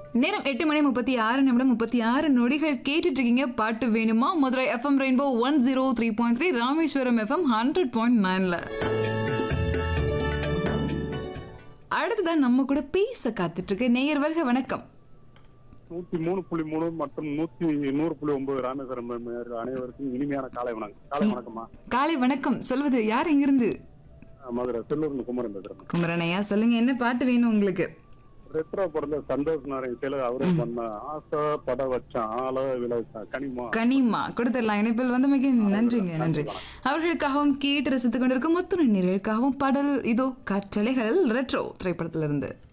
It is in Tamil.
நேரம் எட்டு மணி முப்பத்தி ஆறு நிமிடம் முப்பத்தி ஆறு நொடிகள் கேட்டுட்டு இருக்கீங்க பாட்டு வேணுமா Madurai FM rainbow one zero three point three Rameswaram FM hundred point நைன்ல அடுத்ததான் நம்ம கூட பேச காத்துட்டு இருக்கு நேயர் வருக வணக்கம் நூத்தி மூணு புள்ளி மூணு மற்றும் நூத்தி நூறு புள்ளி ஒன்பது ராமேஸ்வரம் நேயர்கள் அனைவருக்கும் இனிமையான காலை வணக்கம் காலை வணக்கம்மா காலை வணக்கம் சொல்வது யார் எங்கிருந்து நான் மதுரை செல்லூர்னு குமரன் பேசுறேன் குமரனையா சொல்லுங்க என்ன பாட்டு வேணும் உங்களுக்கு ரெத்ரோ பிறந்த சந்தோஷ் நாராயண் சேல அவரும் பண்ண ஆசை பட வச்சான் ஆள விழ வச்சான் கனிமா கனிமா கொடுத்துடலாம் இணைப்பில் வந்தமைக்கு நன்றிங்க நன்றி அவர்களுக்காகவும் கேட்டு ரசித்துக் கொண்டிருக்கும் முத்துணி நீர்களுக்காகவும் பாடல் இதோ காற்றலைகள் ரெட்ரோ திரைப்படத்திலிருந்து